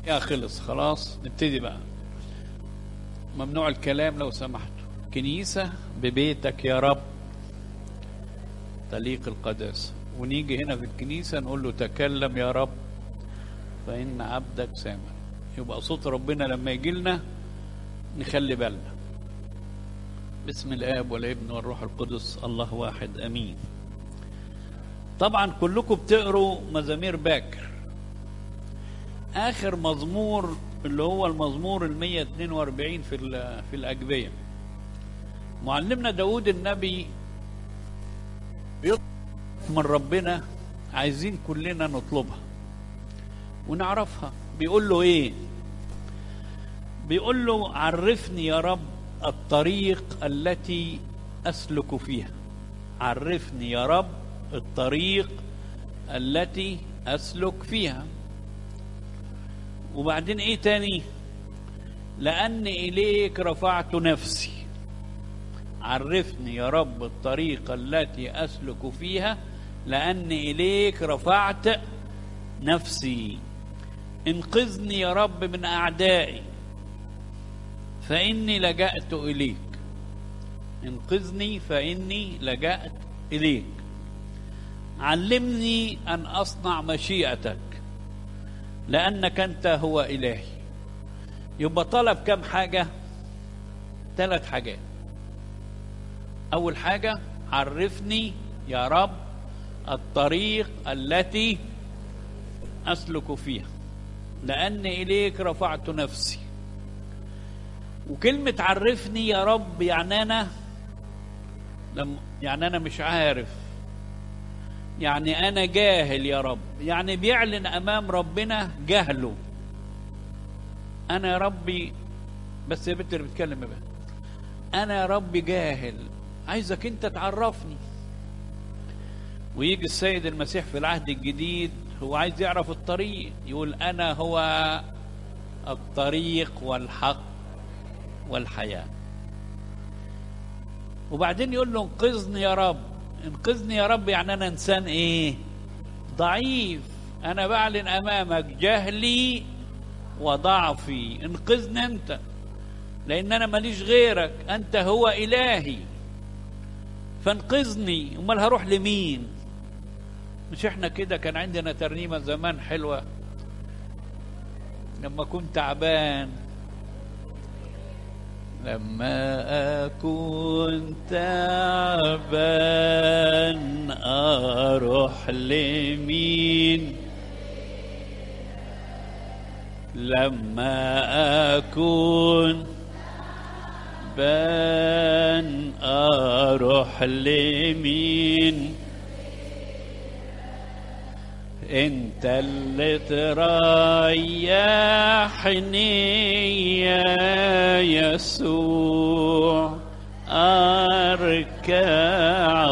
يا خلص خلاص نبتدي بقى ممنوع الكلام لو سمحتوا كنيسة ببيتك يا رب تليق القداسة ونيجي هنا في الكنيسة نقول له تكلم يا رب فإن عبدك سامع يبقى صوت ربنا لما يجي لنا نخلي بالنا باسم الآب والابن والروح القدس الله واحد أمين طبعا كلكم بتقروا مزامير باكر آخر مزمور اللي هو المزمور ال 142 في في الأجبية معلمنا داود النبي بيطلب من ربنا عايزين كلنا نطلبها ونعرفها بيقول له ايه بيقول له عرفني يا رب الطريق التي اسلك فيها عرفني يا رب الطريق التي اسلك فيها وبعدين ايه تاني لان اليك رفعت نفسي عرفني يا رب الطريق التي اسلك فيها لان اليك رفعت نفسي انقذني يا رب من اعدائي فاني لجات اليك انقذني فاني لجات اليك علمني ان اصنع مشيئتك لانك انت هو الهي يبقى طلب كم حاجه ثلاث حاجات اول حاجه عرفني يا رب الطريق التي اسلك فيها لان اليك رفعت نفسي وكلمه عرفني يا رب يعني انا لم يعني انا مش عارف يعني انا جاهل يا رب يعني بيعلن امام ربنا جهله انا يا ربي بس يا بنت اللي بتكلم بقى انا يا ربي جاهل عايزك انت تعرفني ويجي السيد المسيح في العهد الجديد هو عايز يعرف الطريق يقول انا هو الطريق والحق والحياه وبعدين يقول له انقذني يا رب انقذني يا رب يعني انا انسان ايه ضعيف انا بعلن امامك جهلي وضعفي انقذني انت لان انا ماليش غيرك انت هو الهي فانقذني امال هروح لمين مش احنا كده كان عندنا ترنيمه زمان حلوه لما كنت تعبان لما أكون تعبان أروح لمين لما أكون بان أروح لمين انت اللي تريحني يا يسوع اركع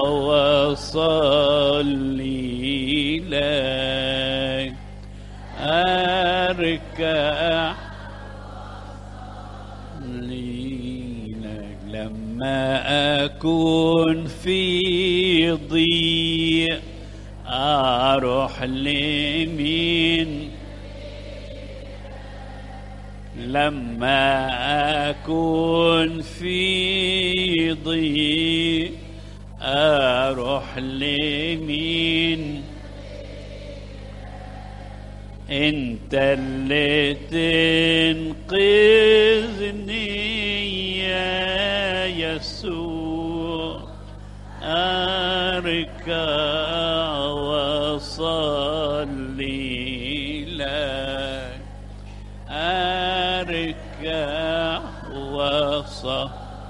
واصلي لك اركع لك لما اكون في ضيق اروح لمين لما اكون في ضيق اروح لمين انت اللي تنقذني يا يسوع اركع واصلي لك اركع وصل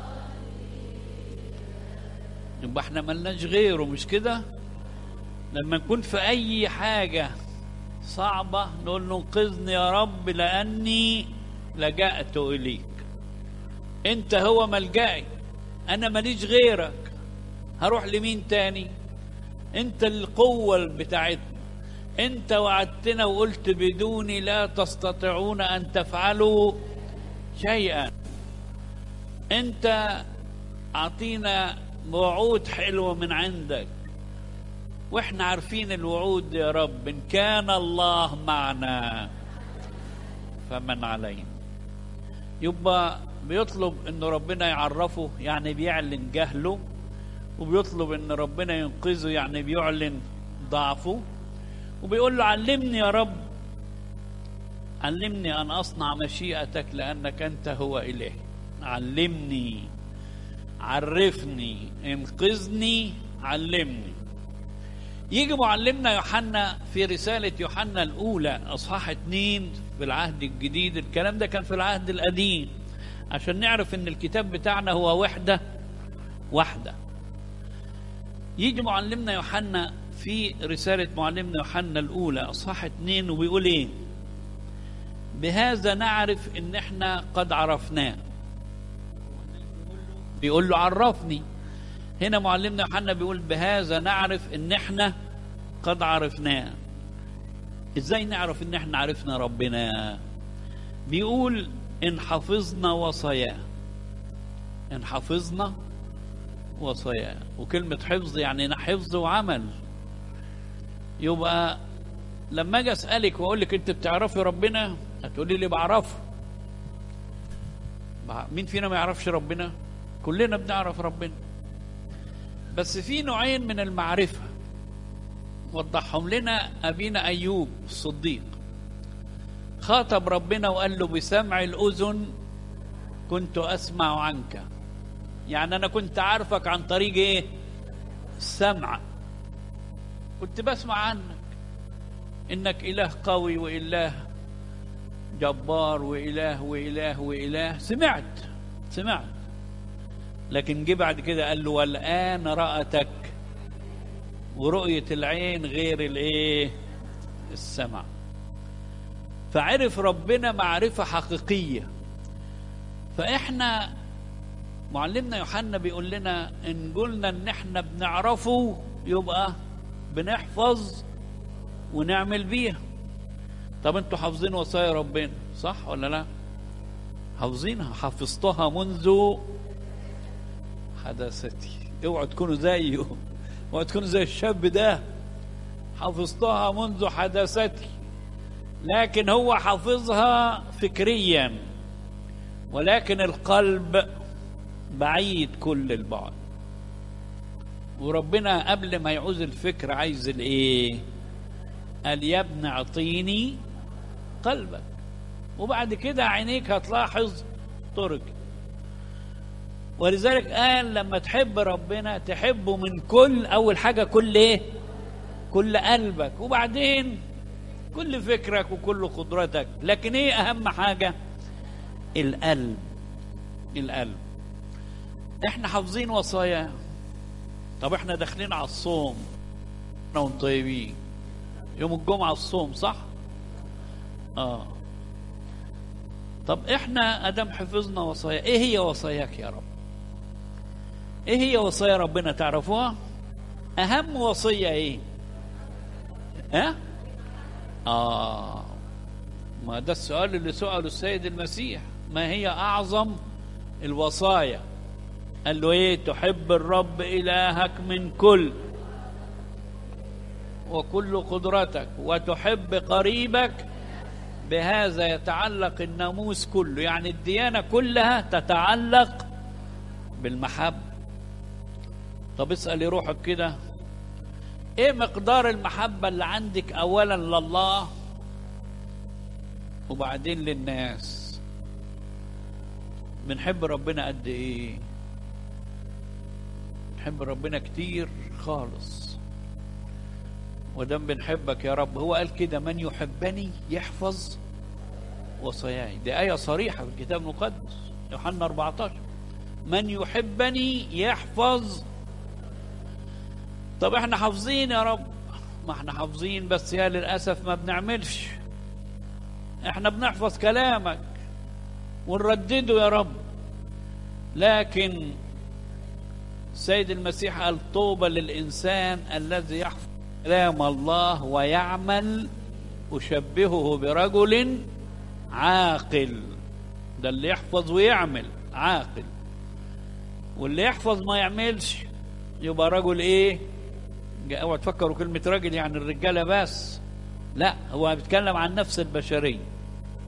يبقى احنا ملناش غيره مش كده لما نكون في اي حاجه صعبه نقول له انقذني يا رب لاني لجأت اليك انت هو ملجئي انا ماليش غيرك هروح لمين تاني انت القوة بتاعتنا انت وعدتنا وقلت بدوني لا تستطيعون ان تفعلوا شيئا انت اعطينا وعود حلوة من عندك واحنا عارفين الوعود يا رب ان كان الله معنا فمن علينا يبقى بيطلب ان ربنا يعرفه يعني بيعلن جهله وبيطلب ان ربنا ينقذه يعني بيعلن ضعفه وبيقول له علمني يا رب علمني ان اصنع مشيئتك لانك انت هو الهي علمني عرفني انقذني علمني يجي معلمنا يوحنا في رسالة يوحنا الأولى أصحاح اتنين في العهد الجديد الكلام ده كان في العهد القديم عشان نعرف إن الكتاب بتاعنا هو وحدة واحدة يجي معلمنا يوحنا في رسالة معلمنا يوحنا الأولى أصحاح اتنين وبيقول إيه بهذا نعرف إن إحنا قد عرفناه بيقول له عرفني هنا معلمنا يوحنا بيقول بهذا نعرف ان احنا قد عرفناه ازاي نعرف ان احنا عرفنا ربنا بيقول ان حفظنا وصاياه ان حفظنا وصاياه وكلمة حفظ يعني حفظ وعمل يبقى لما اجي اسالك واقول لك انت بتعرفي ربنا هتقولي لي بعرفه مين فينا ما يعرفش ربنا كلنا بنعرف ربنا بس في نوعين من المعرفة وضحهم لنا أبينا أيوب الصديق خاطب ربنا وقال له بسمع الأذن كنت أسمع عنك يعني أنا كنت عارفك عن طريق إيه السمع كنت بسمع عنك إنك إله قوي وإله جبار وإله وإله وإله سمعت سمعت لكن جه بعد كده قال له والآن رأتك ورؤية العين غير الايه السمع فعرف ربنا معرفة حقيقية فإحنا معلمنا يوحنا بيقول لنا إن قلنا إن إحنا بنعرفه يبقى بنحفظ ونعمل بيها طب انتوا حافظين وصايا ربنا صح ولا لا حافظينها حفظتها منذ حداثتي اوعوا تكونوا زيه اوعوا تكونوا زي الشاب ده حفظتها منذ حداثتي لكن هو حافظها فكريا ولكن القلب بعيد كل البعد وربنا قبل ما يعوز الفكر عايز الايه قال يا ابن اعطيني قلبك وبعد كده عينيك هتلاحظ طرقي ولذلك قال لما تحب ربنا تحبه من كل اول حاجه كل ايه كل قلبك وبعدين كل فكرك وكل قدرتك لكن ايه اهم حاجه القلب القلب احنا حافظين وصاياه طب احنا داخلين على الصوم احنا وانتم طيبين يوم الجمعه الصوم صح اه طب احنا ادم حفظنا وصايا ايه هي وصاياك يا رب ايه هي وصايا ربنا تعرفوها اهم وصيه ايه ها اه ما ده السؤال اللي سأله السيد المسيح ما هي اعظم الوصايا قال له ايه تحب الرب الهك من كل وكل قدرتك وتحب قريبك بهذا يتعلق الناموس كله يعني الديانه كلها تتعلق بالمحبه طب اسال روحك كده ايه مقدار المحبه اللي عندك اولا لله وبعدين للناس بنحب ربنا قد ايه بنحب ربنا كتير خالص ودام بنحبك يا رب هو قال كده من يحبني يحفظ وصاياي دي آية صريحة في الكتاب المقدس يوحنا 14 من يحبني يحفظ طب احنا حافظين يا رب ما احنا حافظين بس يا للأسف ما بنعملش احنا بنحفظ كلامك ونردده يا رب لكن السيد المسيح قال طوبى للإنسان الذي يحفظ كلام الله ويعمل أشبهه برجل عاقل ده اللي يحفظ ويعمل عاقل واللي يحفظ ما يعملش يبقى رجل ايه اوعى تفكروا كلمة راجل يعني الرجالة بس لا هو بيتكلم عن نفس البشرية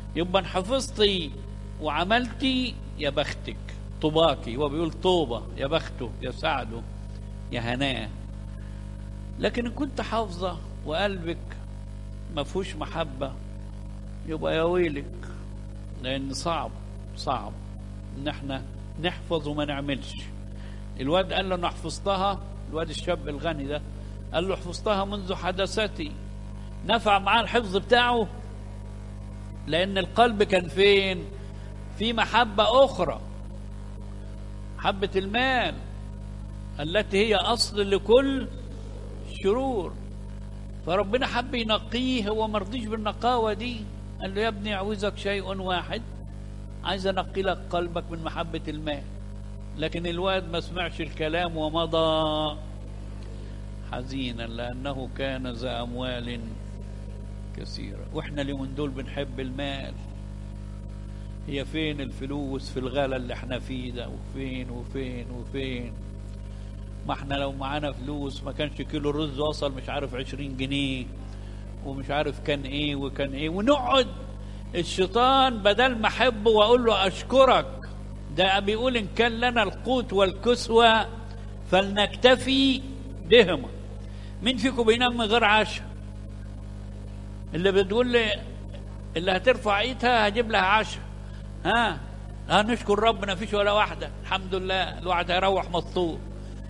يبقى إن حفظتي وعملتي يا بختك طوباكي هو بيقول طوبة يا بخته يا سعده يا هناه لكن إن كنت حافظة وقلبك ما فيهوش محبة يبقى يا ويلك لأن صعب صعب إن احنا نحفظ وما نعملش الواد قال له أنا حفظتها الواد الشاب الغني ده قال له حفظتها منذ حدثتي نفع معاه الحفظ بتاعه لأن القلب كان فين في محبة أخرى محبة المال التي هي أصل لكل الشرور فربنا حب ينقيه هو مرضيش بالنقاوة دي قال له يا ابني أعوزك شيء واحد عايز أنقي لك قلبك من محبة المال لكن الواد ما سمعش الكلام ومضى حزينا لأنه كان ذا أموال كثيرة وإحنا اليومين دول بنحب المال هي فين الفلوس في الغلا اللي احنا فيه ده وفين وفين وفين ما احنا لو معانا فلوس ما كانش كيلو رز وصل مش عارف عشرين جنيه ومش عارف كان ايه وكان ايه ونقعد الشيطان بدل ما احبه واقول له اشكرك ده بيقول ان كان لنا القوت والكسوة فلنكتفي بهما مين فيكم بينام من غير عشاء اللي بتقول لي اللي هترفع ايدها هجيب لها عشاء ها ها نشكر ربنا فيش ولا واحدة الحمد لله الواحد هيروح مطلوب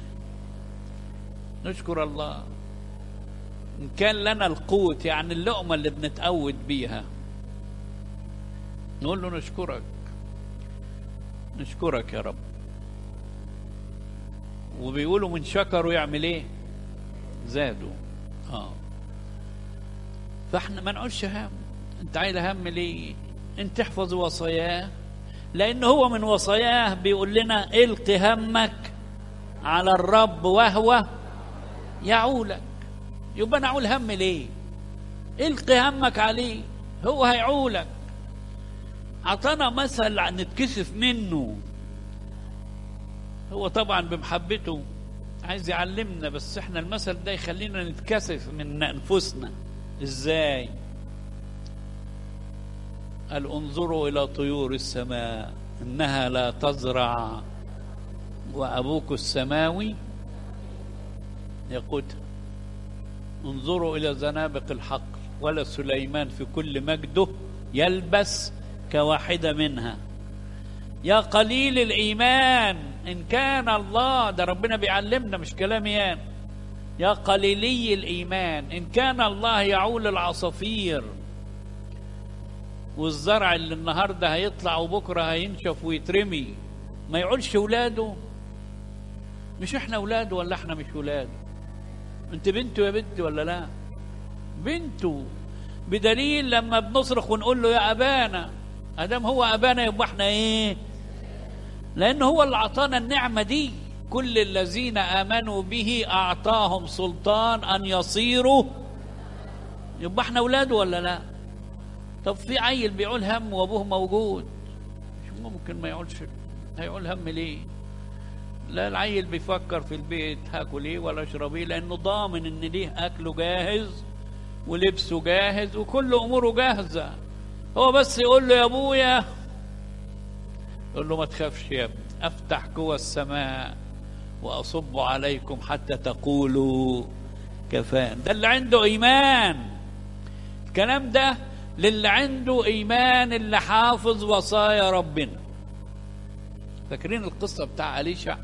نشكر الله إن كان لنا القوت يعني اللقمة اللي بنتقود بيها نقول له نشكرك نشكرك يا رب وبيقولوا من شكروا يعمل ايه زادوا اه فاحنا ما نقولش هم انت عايز هم ليه انت تحفظ وصاياه لان هو من وصاياه بيقول لنا الق همك على الرب وهو يعولك يبقى انا اعول هم ليه الق همك عليه هو هيعولك اعطانا مثل نتكسف منه هو طبعا بمحبته عايز يعلمنا بس احنا المثل ده يخلينا نتكسف من انفسنا ازاي قال انظروا الى طيور السماء انها لا تزرع وابوك السماوي يقوتها انظروا الى زنابق الحقل ولا سليمان في كل مجده يلبس كواحده منها يا قليل الايمان ان كان الله ده ربنا بيعلمنا مش كلامي يعني يا قليلي الايمان ان كان الله يعول العصافير والزرع اللي النهارده هيطلع وبكره هينشف ويترمي ما يعولش ولاده مش احنا ولاده ولا احنا مش ولاده انت بنته يا بنتي ولا لا بنته بدليل لما بنصرخ ونقول له يا ابانا ادام هو ابانا يبقى احنا ايه لان هو اللي اعطانا النعمه دي كل الذين امنوا به اعطاهم سلطان ان يصيروا يبقى احنا اولاده ولا لا طب في عيل بيعول هم وابوه موجود مش ممكن ما يعولش هيعول هم ليه لا العيل بيفكر في البيت هاكل ايه ولا اشرب ايه لانه ضامن ان ليه اكله جاهز ولبسه جاهز وكل اموره جاهزه هو بس يقول له يا ابويا يقول له ما تخافش يا ابني افتح قوى السماء واصب عليكم حتى تقولوا كفان ده اللي عنده ايمان الكلام ده للي عنده ايمان اللي حافظ وصايا ربنا فاكرين القصه بتاع اليشع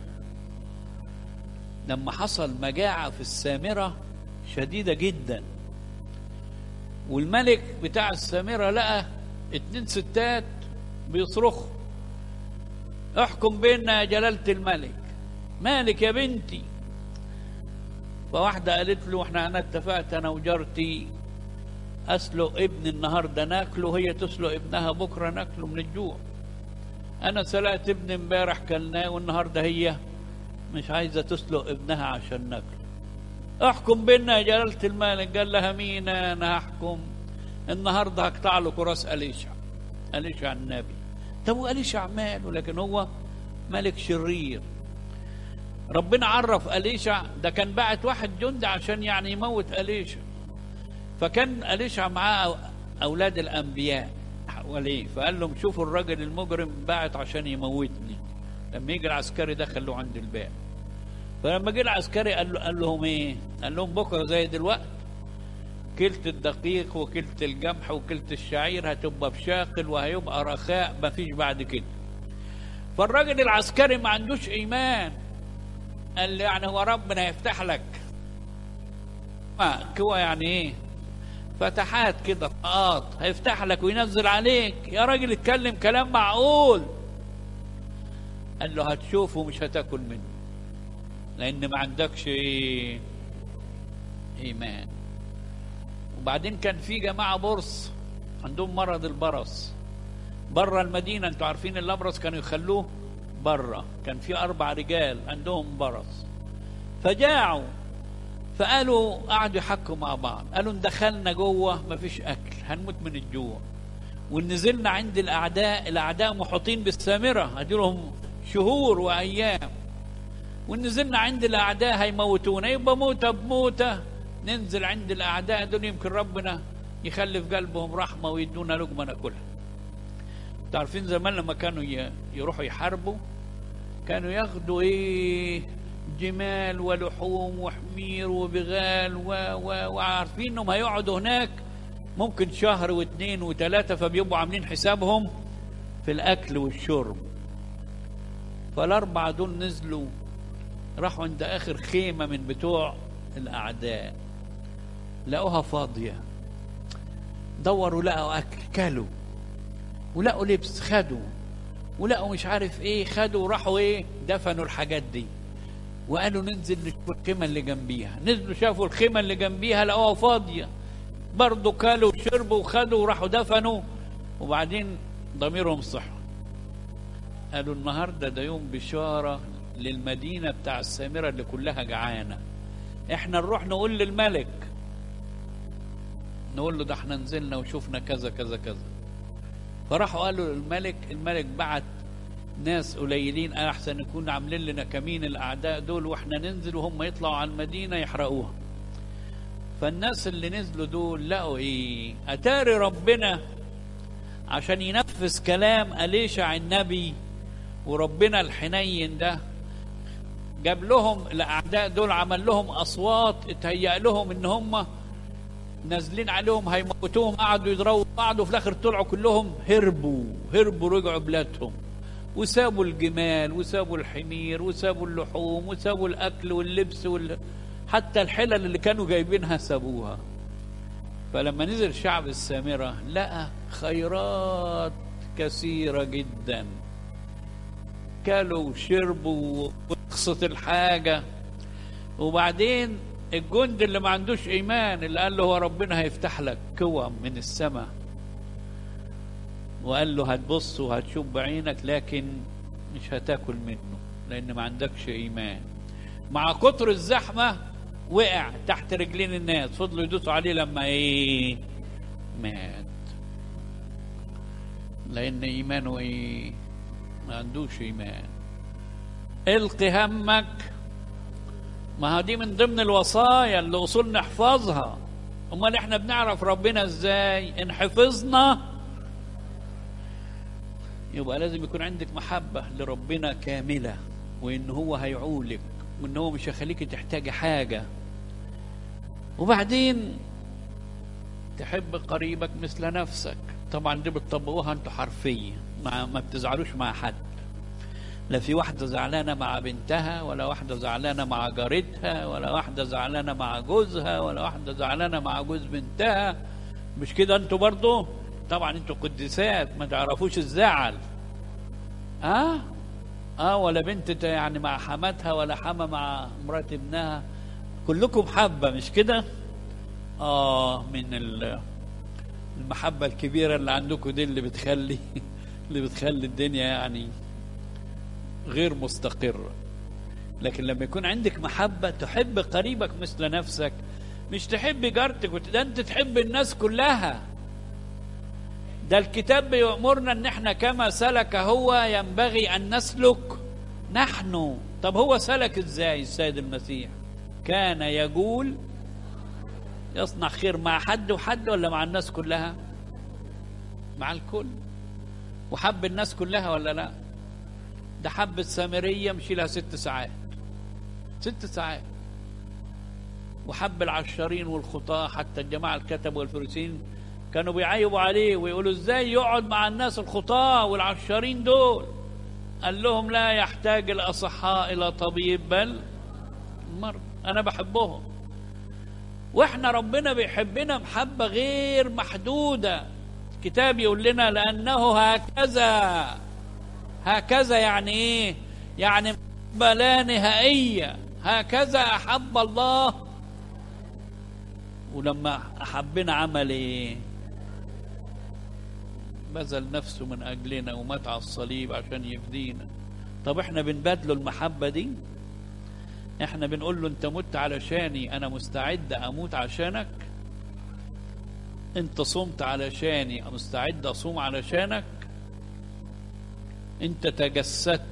لما حصل مجاعه في السامره شديده جدا والملك بتاع السامره لقى اتنين ستات بيصرخوا احكم بيننا يا جلالة الملك مالك يا بنتي فواحدة قالت له احنا انا اتفقت انا وجارتي اسلق ابني النهارده ناكله هي تسلق ابنها بكره ناكله من الجوع انا سلقت ابني امبارح كلناه والنهارده هي مش عايزه تسلق ابنها عشان ناكله احكم بيننا يا جلالة الملك قال لها مين انا هحكم النهارده هقطع له كراس اليشع اليشع النبي طب واليشع ماله لكن هو ملك شرير ربنا عرف اليشع ده كان بعت واحد جندي عشان يعني يموت اليشع فكان اليشع معاه اولاد الانبياء حواليه فقال لهم شوفوا الراجل المجرم بعت عشان يموتني لما يجي العسكري ده خلوه عند الباب فلما جه العسكري قال له قال لهم ايه؟ قال لهم بكره زي دلوقتي كلت الدقيق وكلت القمح وكلت الشعير هتبقى بشاقل وهيبقى رخاء مفيش بعد كده فالراجل العسكري ما عندوش ايمان قال لي يعني هو ربنا يفتح لك ما كوا يعني ايه فتحات كده طاقات هيفتح لك وينزل عليك يا راجل اتكلم كلام معقول قال له هتشوفه ومش هتاكل منه لان ما عندكش إيه؟ ايمان وبعدين كان في جماعه برص عندهم مرض البرص بره المدينه انتوا عارفين الابرص كانوا يخلوه بره كان في اربع رجال عندهم برص فجاعوا فقالوا قعدوا يحكوا مع بعض قالوا ان دخلنا جوه مفيش اكل هنموت من الجوع وان نزلنا عند الاعداء الاعداء محيطين بالسامره هديلهم شهور وايام وان نزلنا عند الاعداء هيموتونا يبقى موته بموته ننزل عند الاعداء دول يمكن ربنا يخلي في قلبهم رحمه ويدونا لقمه ناكلها تعرفين زمان لما كانوا ي- يروحوا يحاربوا كانوا ياخدوا ايه جمال ولحوم وحمير وبغال و و وعارفين انهم هيقعدوا هناك ممكن شهر واثنين وثلاثة فبيبقوا عاملين حسابهم في الأكل والشرب فالأربعة دول نزلوا راحوا عند آخر خيمة من بتوع الأعداء لقوها فاضية دوروا لقوا أكل كلوا ولقوا لبس خدوا ولقوا مش عارف ايه خدوا وراحوا ايه دفنوا الحاجات دي وقالوا ننزل نشوف الخيمة اللي جنبيها نزلوا شافوا الخيمة اللي جنبيها لقوها فاضية برضه كلوا وشربوا وخدوا وراحوا دفنوا وبعدين ضميرهم صحوا قالوا النهارده ده يوم بشارة للمدينة بتاع السامرة اللي كلها جعانة احنا نروح نقول للملك نقول له ده احنا نزلنا وشفنا كذا كذا كذا فراحوا قالوا للملك الملك بعت ناس قليلين قال احسن يكون عاملين لنا كمين الاعداء دول واحنا ننزل وهم يطلعوا على المدينه يحرقوها فالناس اللي نزلوا دول لقوا ايه اتاري ربنا عشان ينفذ كلام اليشع النبي وربنا الحنين ده جاب لهم الاعداء دول عمل لهم اصوات اتهيأ لهم ان هم نازلين عليهم هيموتوهم قعدوا يضربوا بعض وفي الاخر طلعوا كلهم هربوا هربوا رجعوا بلادهم وسابوا الجمال وسابوا الحمير وسابوا اللحوم وسابوا الاكل واللبس وال... حتى الحلل اللي كانوا جايبينها سابوها فلما نزل شعب السامره لقى خيرات كثيره جدا كلوا وشربوا ورخصت الحاجه وبعدين الجند اللي ما عندوش ايمان اللي قال له هو ربنا هيفتح لك كوم من السماء وقال له هتبص وهتشوف بعينك لكن مش هتاكل منه لان ما عندكش ايمان مع كتر الزحمه وقع تحت رجلين الناس فضلوا يدوسوا عليه لما ايه مات لان ايمانه ايه ما عندوش ايمان القي همك ما دي من ضمن الوصايا اللي اصول نحفظها امال احنا بنعرف ربنا ازاي ان حفظنا يبقى لازم يكون عندك محبة لربنا كاملة وان هو هيعولك وان هو مش هيخليك تحتاجي حاجة وبعدين تحب قريبك مثل نفسك طبعا دي بتطبقوها انتوا حرفيا ما, ما بتزعلوش مع حد لا في واحدة زعلانة مع بنتها ولا واحدة زعلانة مع جارتها ولا واحدة زعلانة مع جوزها ولا واحدة زعلانة مع جوز بنتها مش كده انتوا برضو طبعا انتوا قديسات ما تعرفوش الزعل اه اه ولا بنت يعني مع حماتها ولا حما مع مرات ابنها كلكم حبة مش كده اه من المحبة الكبيرة اللي عندكم دي اللي بتخلي اللي بتخلي الدنيا يعني غير مستقرة لكن لما يكون عندك محبة تحب قريبك مثل نفسك مش تحب جارتك ده انت تحب الناس كلها ده الكتاب بيأمرنا ان احنا كما سلك هو ينبغي ان نسلك نحن طب هو سلك ازاي السيد المسيح كان يقول يصنع خير مع حد وحد ولا مع الناس كلها مع الكل وحب الناس كلها ولا لا ده حب السامريه مشي لها ست ساعات ست ساعات وحب العشارين والخطاة حتى الجماعة الكتب والفريسين كانوا بيعيبوا عليه ويقولوا ازاي يقعد مع الناس الخطاة والعشارين دول قال لهم لا يحتاج الأصحاء إلى طبيب بل المرضى أنا بحبهم واحنا ربنا بيحبنا محبة غير محدودة الكتاب يقول لنا لأنه هكذا هكذا يعني ايه يعني محبة لا نهائية هكذا أحب الله ولما أحبنا عمل ايه بذل نفسه من أجلنا ومات على الصليب عشان يفدينا طب احنا بنبادله المحبة دي احنا بنقول له انت مت علشاني انا مستعد اموت عشانك انت صمت علشاني مستعد اصوم علشانك انت تجسدت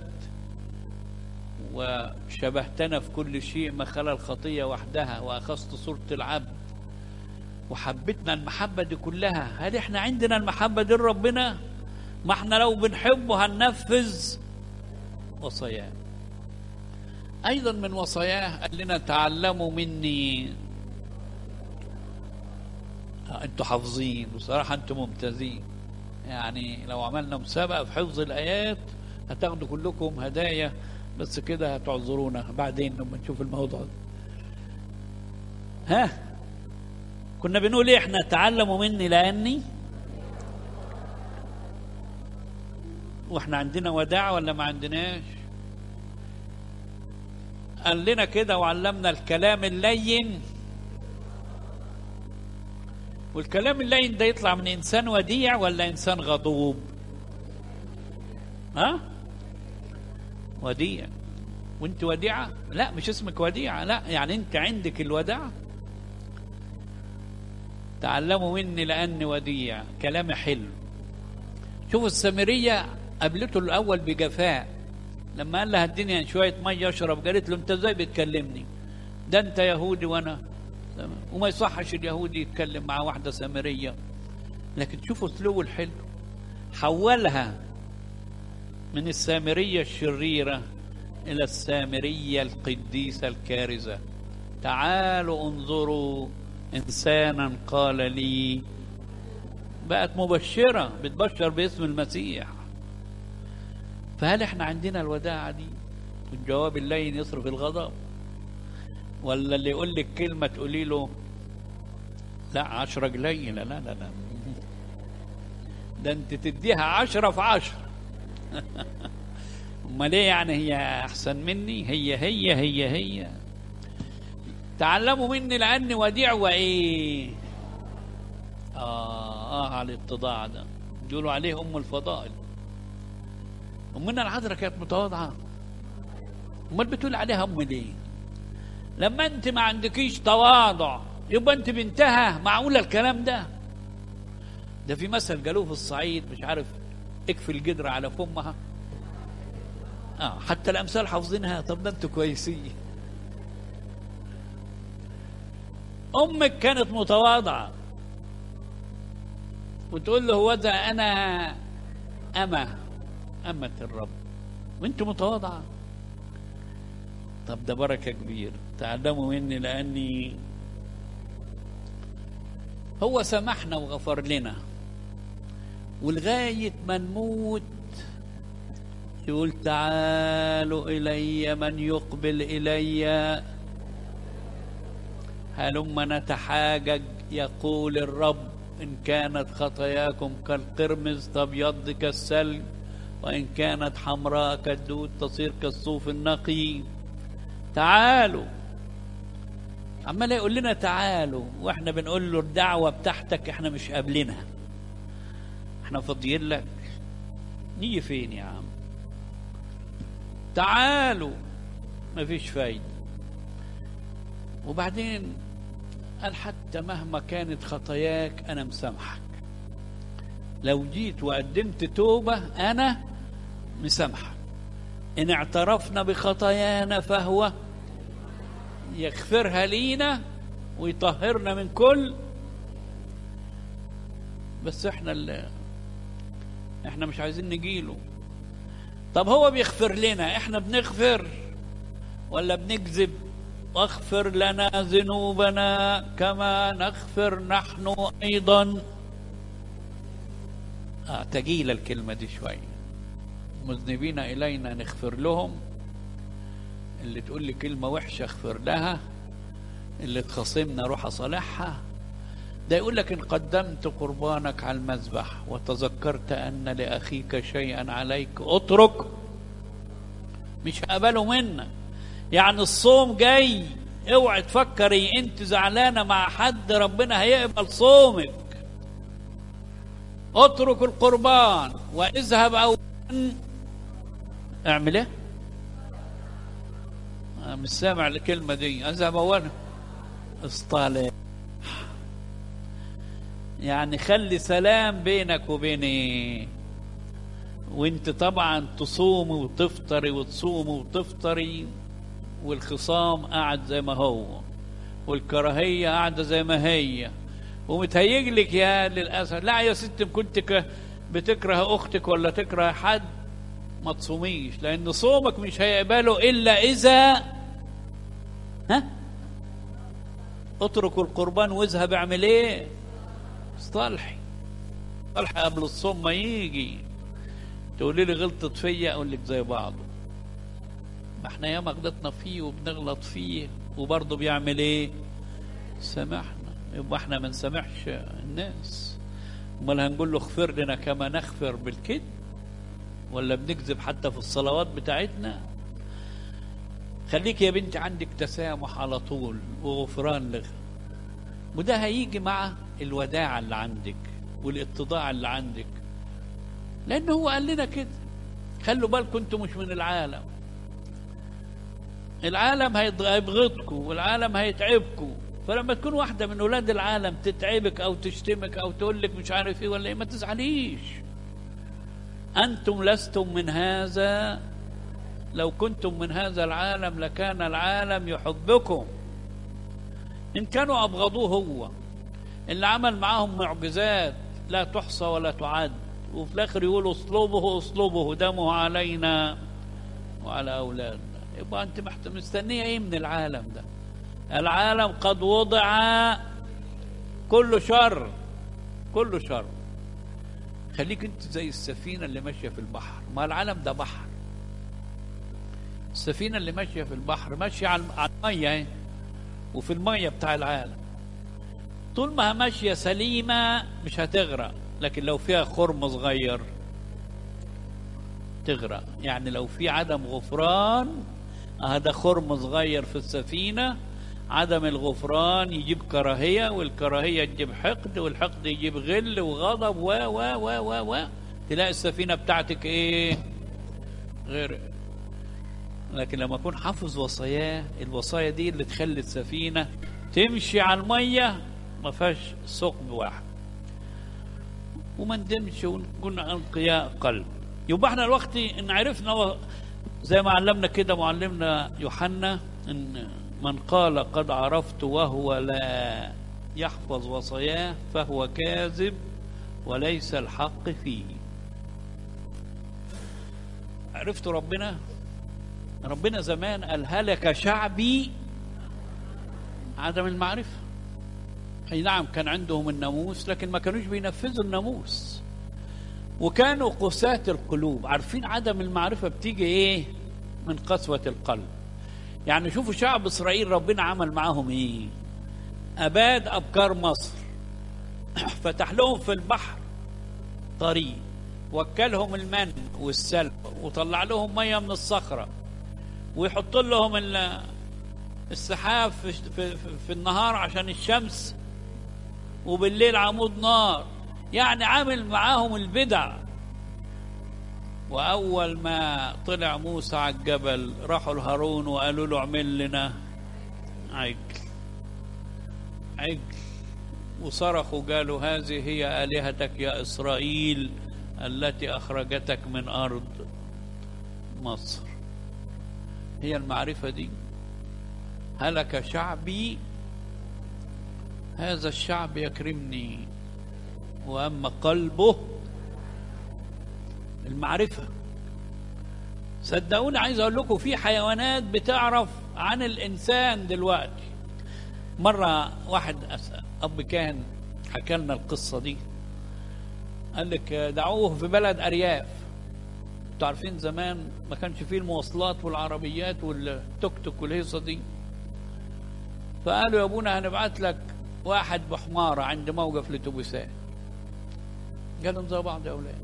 وشبهتنا في كل شيء ما خلا الخطية وحدها وأخذت صورة العبد وحبتنا المحبة دي كلها هل احنا عندنا المحبة دي لربنا ما احنا لو بنحبه هننفذ وصاياه أيضا من وصاياه قال لنا تعلموا مني انتوا حافظين بصراحة انتوا ممتازين يعني لو عملنا مسابقة في حفظ الآيات هتاخدوا كلكم هدايا بس كده هتعذرونا بعدين لما نشوف الموضوع ده. ها كنا بنقول ايه احنا تعلموا مني لاني واحنا عندنا وداع ولا ما عندناش قال لنا كده وعلمنا الكلام اللين والكلام اللين ده يطلع من انسان وديع ولا انسان غضوب ها وديع وانت وديعة لا مش اسمك وديعة لا يعني انت عندك الوداع تعلموا مني لاني وديع كلامي حلو شوفوا السامرية قابلته الاول بجفاء لما قال لها اديني شوية مية اشرب قالت له انت ازاي بتكلمني ده انت يهودي وانا وما يصحش اليهودي يتكلم مع واحدة سامرية لكن شوفوا اسلوبه الحلو حولها من السامرية الشريرة إلى السامرية القديسة الكارزة تعالوا انظروا إنسانا قال لي بقت مبشرة بتبشر باسم المسيح فهل احنا عندنا الوداعة دي الجواب اللين يصرف الغضب ولا اللي يقول لك كلمة تقولي له لا عشرة قليلة لا لا لا ده انت تديها عشرة في عشرة امال ايه يعني هي احسن مني هي هي هي هي تعلموا مني لاني وديع وايه اه اه على الاتضاع ده بيقولوا عليه ام الفضائل امنا العذراء كانت متواضعه امال بتقول عليها ام ليه لما انت ما عندكيش تواضع يبقى انت بنتها معقوله الكلام ده ده في مثل قالوه في الصعيد مش عارف اكفي القدر على فمها اه حتى الامثال حافظينها طب ده انتوا كويسين امك كانت متواضعه وتقول له هو ده انا أمة أمة الرب وانت متواضعة طب ده بركة كبير تعلموا مني لأني هو سمحنا وغفر لنا ولغاية ما نموت يقول تعالوا إلي من يقبل إلي هلم نتحاجج يقول الرب إن كانت خطاياكم كالقرمز تبيض كالثلج وإن كانت حمراء كالدود تصير كالصوف النقي تعالوا عمال يقول لنا تعالوا واحنا بنقول له الدعوه بتاعتك احنا مش قابلينها احنا فاضيين لك نيجي فين يا عم تعالوا مفيش فايده وبعدين قال حتى مهما كانت خطاياك انا مسامحك لو جيت وقدمت توبه انا مسامحك ان اعترفنا بخطايانا فهو يغفرها لينا ويطهرنا من كل بس احنا اللي احنا مش عايزين نجيله طب هو بيغفر لنا احنا بنغفر ولا بنكذب واغفر لنا ذنوبنا كما نغفر نحن ايضا آه تقيلة الكلمة دي شوية مذنبين إلينا نغفر لهم اللي تقول لي كلمة وحشة اغفر لها اللي تخاصمنا روح أصالحها ده يقول لك إن قدمت قربانك على المذبح وتذكرت أن لأخيك شيئا عليك اترك مش هقبله منك يعني الصوم جاي اوعي تفكري انت زعلانة مع حد ربنا هيقبل صومك اترك القربان واذهب اولا اعمل ايه أنا مش سامع الكلمة دي اذهب اولا اصطالح يعني خلي سلام بينك وبيني وانت طبعا تصومي وتفطري وتصومي وتفطري والخصام قاعد زي ما هو والكراهية قاعدة زي ما هي ومتهيج لك يا للأسف لا يا ست كنت ك- بتكره أختك ولا تكره حد ما تصوميش لأن صومك مش هيقبله إلا إذا ها اترك القربان واذهب اعمل ايه اصطلحي اصطلحي قبل الصوم ما يجي تقولي لي غلطت فيا اقول لك زي بعضه ما احنا ياما غلطنا فيه وبنغلط فيه وبرضه بيعمل ايه سامحنا يبقى احنا ما نسامحش الناس امال هنقول له اغفر لنا كما نغفر بالكذب ولا بنكذب حتى في الصلوات بتاعتنا خليك يا بنتي عندك تسامح على طول وغفران لغ وده هيجي مع الوداعة اللي عندك والاتضاع اللي عندك لأن هو قال لنا كده خلوا بالكم انتم مش من العالم العالم هيض- هيبغضكم والعالم هيتعبكم فلما تكون واحدة من أولاد العالم تتعبك أو تشتمك أو تقول لك مش عارف إيه ولا إيه ما تزعليش أنتم لستم من هذا لو كنتم من هذا العالم لكان العالم يحبكم إن كانوا أبغضوه هو اللي عمل معاهم معجزات لا تحصى ولا تعد وفي الآخر يقولوا اصلبه اصلبه دمه علينا وعلى أولادنا يبقى أنت محت- مستنية إيه من العالم ده العالم قد وضع كل شر كل شر خليك انت زي السفينة اللي ماشية في البحر ما العالم ده بحر السفينة اللي ماشية في البحر ماشية على على المية اهي وفي المية بتاع العالم طول ما هي ماشية سليمة مش هتغرق لكن لو فيها خرم صغير تغرق يعني لو في عدم غفران هذا خرم صغير في السفينة عدم الغفران يجيب كراهية والكراهية تجيب حقد والحقد يجيب غل وغضب و و و و و تلاقي السفينة بتاعتك ايه غير لكن لما اكون حافظ وصاياه الوصايا دي اللي تخلي السفينة تمشي على المية ما فيهاش ثقب واحد وما ندمش ونكون انقياء قلب يبقى احنا الوقت ان عرفنا و- زي ما علمنا كده معلمنا يوحنا ان من قال قد عرفت وهو لا يحفظ وصاياه فهو كاذب وليس الحق فيه عرفت ربنا ربنا زمان قال هلك شعبي عدم المعرفة أي نعم كان عندهم الناموس لكن ما كانوش بينفذوا الناموس وكانوا قساة القلوب عارفين عدم المعرفة بتيجي ايه من قسوة القلب يعني شوفوا شعب إسرائيل ربنا عمل معاهم ايه أباد أبكار مصر فتح لهم في البحر طريق وكلهم المن والسلب وطلع لهم مية من الصخرة ويحط لهم ال- السحاب في, في, في, في النهار عشان الشمس وبالليل عمود نار يعني عامل معاهم البدع وأول ما طلع موسى على الجبل راحوا لهارون وقالوا له اعمل لنا عجل عجل وصرخوا قالوا هذه هي آلهتك يا إسرائيل التي أخرجتك من أرض مصر هي المعرفة دي هلك شعبي هذا الشعب يكرمني وأما قلبه المعرفة صدقوني عايز اقول لكم في حيوانات بتعرف عن الانسان دلوقتي مرة واحد أس- اب كان حكى لنا القصة دي قال لك دعوه في بلد ارياف انتوا عارفين زمان ما كانش فيه المواصلات والعربيات والتوك توك والهيصه دي فقالوا يا ابونا هنبعت لك واحد بحماره عند موقف الاتوبيسات قالوا زي بعض يا اولاد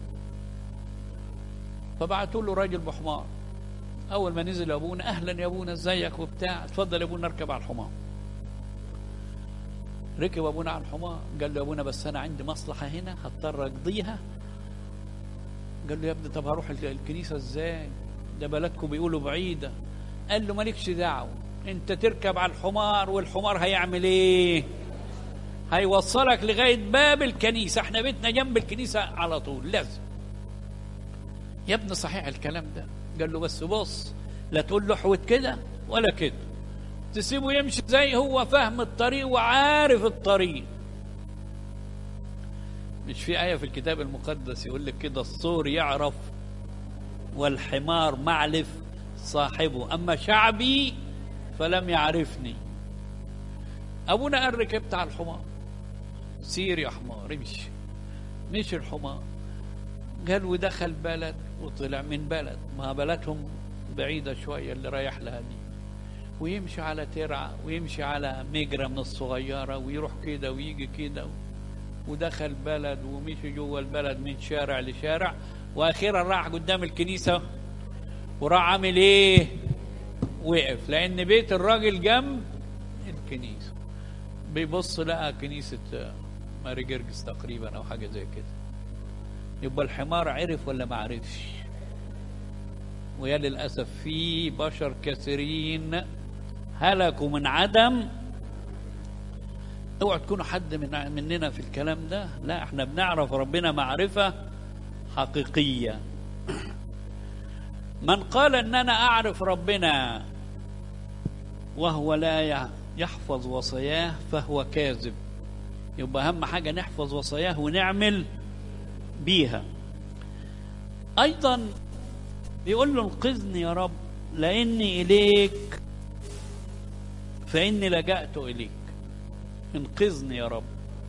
فبعتوا له راجل بحمار اول ما نزل ابونا اهلا يا ابونا ازيك وبتاع اتفضل يا ابونا اركب على الحمار ركب ابونا على الحمار قال له يا ابونا بس انا عندي مصلحه هنا هضطر اقضيها قال له يا ابني طب هروح ال- الكنيسه ازاي ده بلدكم بيقولوا بعيده قال له مالكش دعوه انت تركب على الحمار والحمار هيعمل ايه هيوصلك لغايه باب الكنيسه احنا بيتنا جنب الكنيسه على طول لازم يا ابني صحيح الكلام ده قال له بس بص لا تقول له حوت كده ولا كده تسيبه يمشي زي هو فاهم الطريق وعارف الطريق مش في آية في الكتاب المقدس يقول لك كده الصور يعرف والحمار معلف صاحبه أما شعبي فلم يعرفني أبونا قال ركبت على الحمار سير يا حمار امشي مشي الحمار قال ودخل بلد وطلع من بلد ما بلدهم بعيدة شوية اللي رايح لها دي ويمشي على ترعة ويمشي على مجرى من الصغيرة ويروح كده ويجي كده ودخل بلد ومشي جوه البلد من شارع لشارع واخيرا راح قدام الكنيسة وراح عامل ايه وقف لان بيت الراجل جنب الكنيسة بيبص لقى كنيسة آه، ماري جرجس تقريبا او حاجة زي كده يبقى الحمار عرف ولا ما عرفش ويا للأسف في بشر كثيرين هلكوا من عدم اوعى تكونوا حد من مننا في الكلام ده لا احنا بنعرف ربنا معرفة حقيقية من قال ان انا اعرف ربنا وهو لا يحفظ وصاياه فهو كاذب يبقى اهم حاجة نحفظ وصاياه ونعمل بيها ايضا بيقول له انقذني يا رب لاني اليك فاني لجأت اليك انقذني يا رب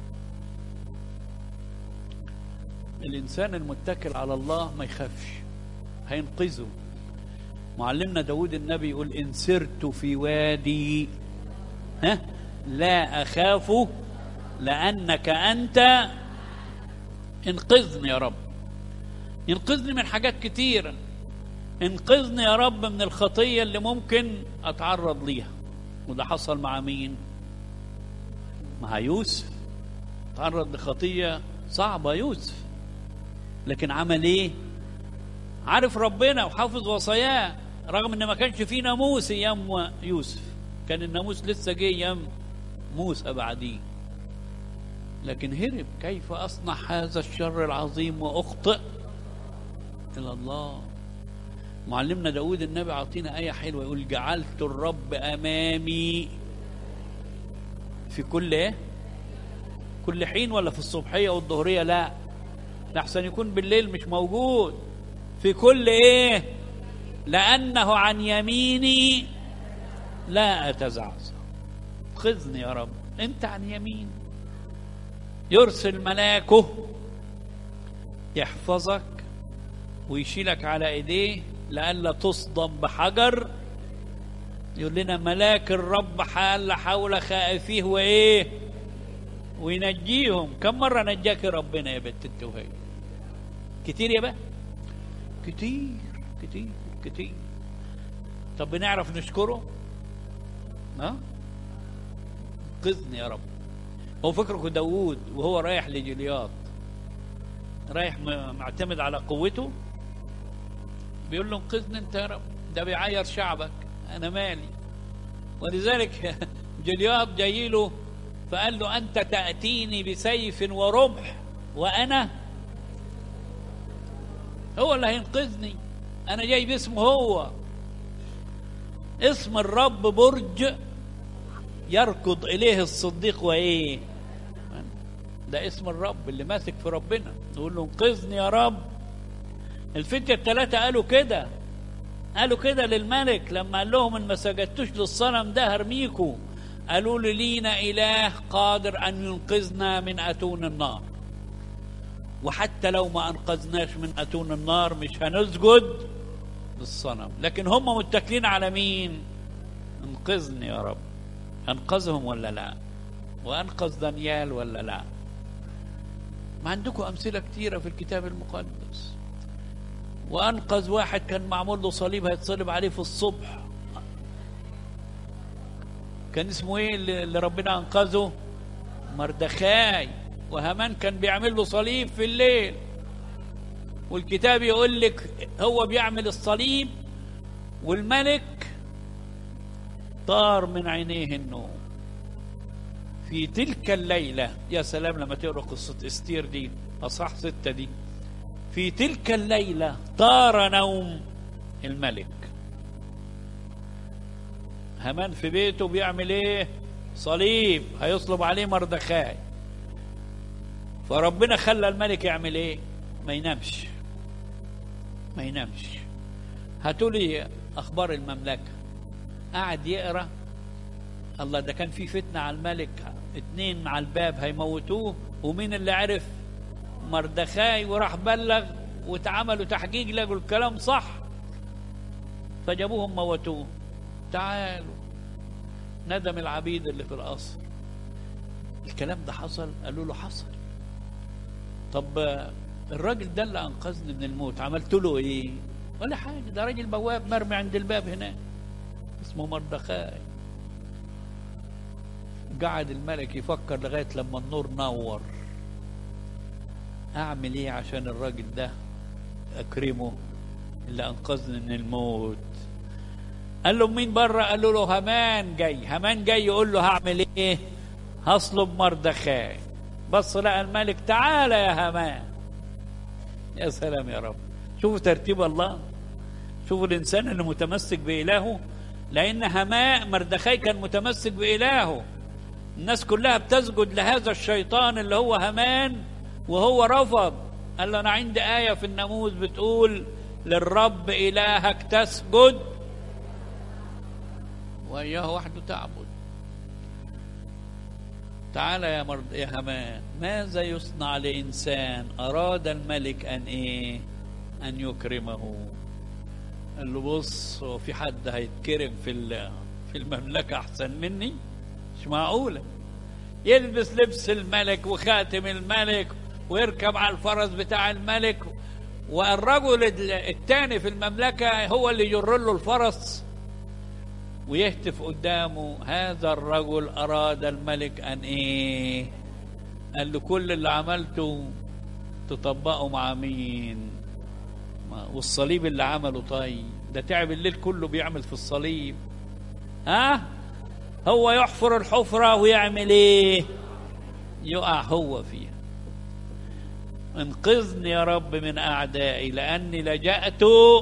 الانسان المتكل على الله ما يخافش هينقذه معلمنا داود النبي يقول ان سرت في وادي ها لا اخاف لانك انت انقذني يا رب ينقذني من حاجات كتيرة انقذني يا رب من الخطية اللي ممكن اتعرض ليها وده حصل مع مين مع يوسف تعرض لخطية صعبة يوسف لكن عمل ايه عارف ربنا وحافظ وصاياه رغم ان ما كانش فيه ناموس ايام يوسف كان الناموس لسه جه ايام موسى بعديه لكن هرب كيف اصنع هذا الشر العظيم واخطئ الى الله معلمنا داود النبي عطينا آية حلوة يقول جعلت الرب أمامي في كل إيه؟ كل حين ولا في الصبحية والظهرية لا لحسن يكون بالليل مش موجود في كل إيه لأنه عن يميني لا أتزعزع خذني يا رب أنت عن يمين يرسل ملاكه يحفظك ويشيلك على ايديه لئلا تصدم بحجر يقول لنا ملاك الرب حال حول خائفيه وايه وينجيهم كم مرة نجاك ربنا يا بنت انت وهي كتير يا بقى كتير كتير كتير طب بنعرف نشكره ها انقذني يا رب هو فكركم داوود وهو رايح لجلياط رايح معتمد على قوته بيقول له انقذني انت يا رب ده بيعير شعبك انا مالي ولذلك جلياط جاي له فقال له انت تاتيني بسيف ورمح وانا هو اللي هينقذني انا جاي باسمه هو اسم الرب برج يركض اليه الصديق وايه ده اسم الرب اللي ماسك في ربنا نقول له انقذني يا رب الفتية الثلاثة قالوا كده قالوا كده للملك لما قال لهم ان ما سجدتوش للصنم ده هرميكوا قالوا له لينا اله قادر ان ينقذنا من اتون النار وحتى لو ما انقذناش من اتون النار مش هنسجد للصنم لكن هم متكلين على مين انقذني يا رب انقذهم ولا لا وانقذ دانيال ولا لا ما عندكم امثله كتيره في الكتاب المقدس وانقذ واحد كان معمول له صليب هيتصلب عليه في الصبح كان اسمه ايه اللي اللي ربنا انقذه مردخاي وهامان كان بيعمل له صليب في الليل والكتاب يقول لك هو بيعمل الصليب والملك طار من عينيه النوم في تلك الليلة يا سلام لما تقرأ قصة استير دي أصح ستة دي في تلك الليلة طار نوم الملك هامان في بيته بيعمل ايه صليب هيصلب عليه مردخاي فربنا خلى الملك يعمل ايه ما ينامش ما ينامش هاتوا لي اخبار المملكه قعد يقرا الله ده كان في فتنه على الملك اتنين مع الباب هيموتوه ومين اللي عرف مردخاي وراح بلغ واتعملوا تحقيق لقوا الكلام صح فجابوهم موتوه تعالوا ندم العبيد اللي في القصر الكلام ده حصل قالوا له حصل طب آه، الراجل ده اللي انقذني من الموت عملت له ايه ولا حاجه ده راجل بواب مرمي عند الباب هناك اسمه مردخاي قعد الملك يفكر لغايه لما النور نور اعمل ايه عشان الراجل ده اكرمه اللي انقذني من الموت قال له مين بره قالوا له همان جاي همان جاي يقول له هعمل ايه هصلب مردخاي بص لقى الملك تعالى يا همان يا سلام يا رب شوفوا ترتيب الله شوفوا الانسان اللي متمسك بالهه لان همان مردخاي كان متمسك بالهه الناس كلها بتسجد لهذا الشيطان اللي هو همان وهو رفض قال له انا عندي ايه في الناموس بتقول للرب الهك تسجد واياه وحده تعبد تعالى يا مرض يا همان ماذا يصنع لانسان اراد الملك ان ايه ان يكرمه قال له بص هو في حد هيتكرم في ال- في المملكه احسن مني مش معقوله يلبس لبس الملك وخاتم الملك ويركب على الفرس بتاع الملك والرجل الثاني في المملكه هو اللي يجر له الفرس ويهتف قدامه هذا الرجل أراد الملك أن إيه قال له كل اللي عملته تطبقه مع مين ما- والصليب اللي عمله طيب ده تعب الليل كله بيعمل في الصليب ها هو يحفر الحفرة ويعمل ايه يقع هو فيها انقذني يا رب من أعدائي لأني لجأت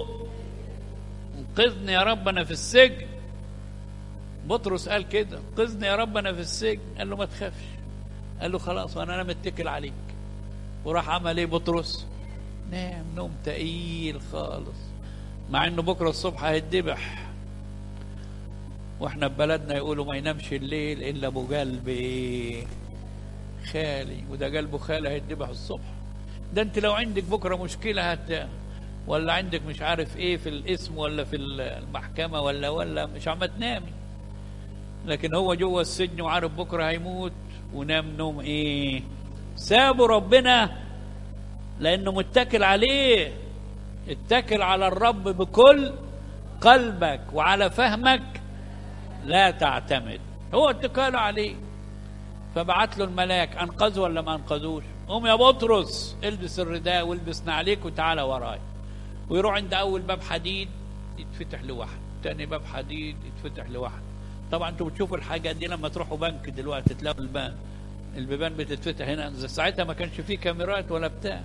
انقذني يا رب أنا في السجن بطرس قال كده انقذني يا رب انا في السجن قال له ما تخافش قال له خلاص وانا انا متكل عليك وراح عمل ايه بطرس نام نوم تقيل خالص مع انه بكره الصبح هيتذبح واحنا في بلدنا يقولوا ما ينامش الليل الا ابو قلب إيه؟ خالي وده قلبه خالي هيتذبح الصبح ده انت لو عندك بكره مشكله هت ولا عندك مش عارف ايه في الاسم ولا في المحكمه ولا ولا مش عم تنامي لكن هو جوه السجن وعارف بكره هيموت ونام نوم ايه سابوا ربنا لانه متكل عليه اتكل على الرب بكل قلبك وعلى فهمك لا تعتمد هو اتكاله عليه فبعت له الملاك انقذه ولا ما انقذوش قوم يا بطرس البس الرداء والبس نعليك وتعالى وراي ويروح عند اول باب حديد يتفتح لوحده تاني باب حديد يتفتح لوحده طبعا انتوا بتشوفوا الحاجات دي لما تروحوا بنك دلوقتي تلاقوا البان البيبان بتتفتح هنا ساعتها ما كانش فيه كاميرات ولا بتاع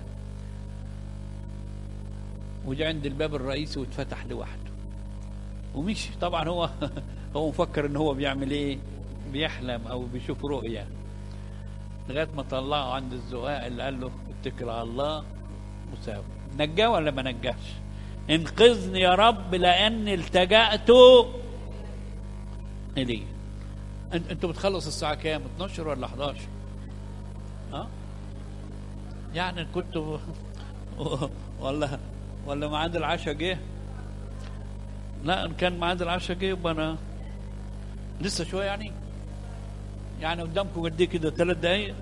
وجا عند الباب الرئيسي واتفتح لوحده ومشي طبعا هو هو مفكر ان هو بيعمل ايه بيحلم او بيشوف رؤيا لغايه ما طلعه عند الزقاق اللي قال له اتكل على الله وسابه نجاه ولا ما نجاش انقذني يا رب لاني التجأت اليه أنت- انتوا بتخلص الساعه كام 12 ولا 11 ها يعني كنت ولا ولا ميعاد العشاء جه لا ان كان ميعاد العشاء جه يبقى انا لسه شويه يعني يعني قدامكم قد ايه كده ثلاث دقايق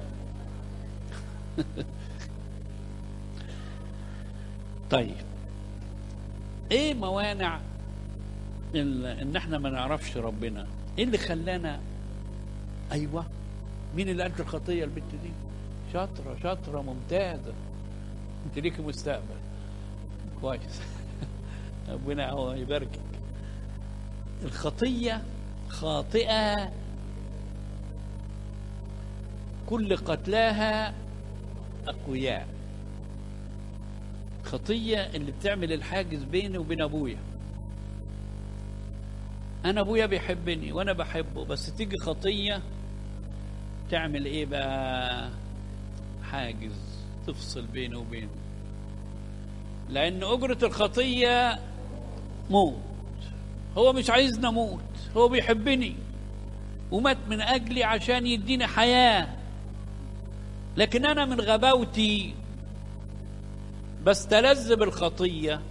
طيب ايه موانع ال- ان احنا ما نعرفش ربنا ايه اللي خلانا ايوه مين اللي قالت الخطيه البت دي شاطره شاطره ممتازه انت ليك مستقبل كويس ربنا هو يباركك الخطيه خاطئه كل قتلاها اقوياء خطيه اللي بتعمل الحاجز بيني وبين ابويا انا ابويا بيحبني وانا بحبه بس تيجي خطيه تعمل ايه بقى حاجز تفصل بيني وبينه لان اجره الخطيه موت هو مش عايزني اموت هو بيحبني ومات من اجلي عشان يديني حياه لكن انا من غباوتي بستلذ بالخطيه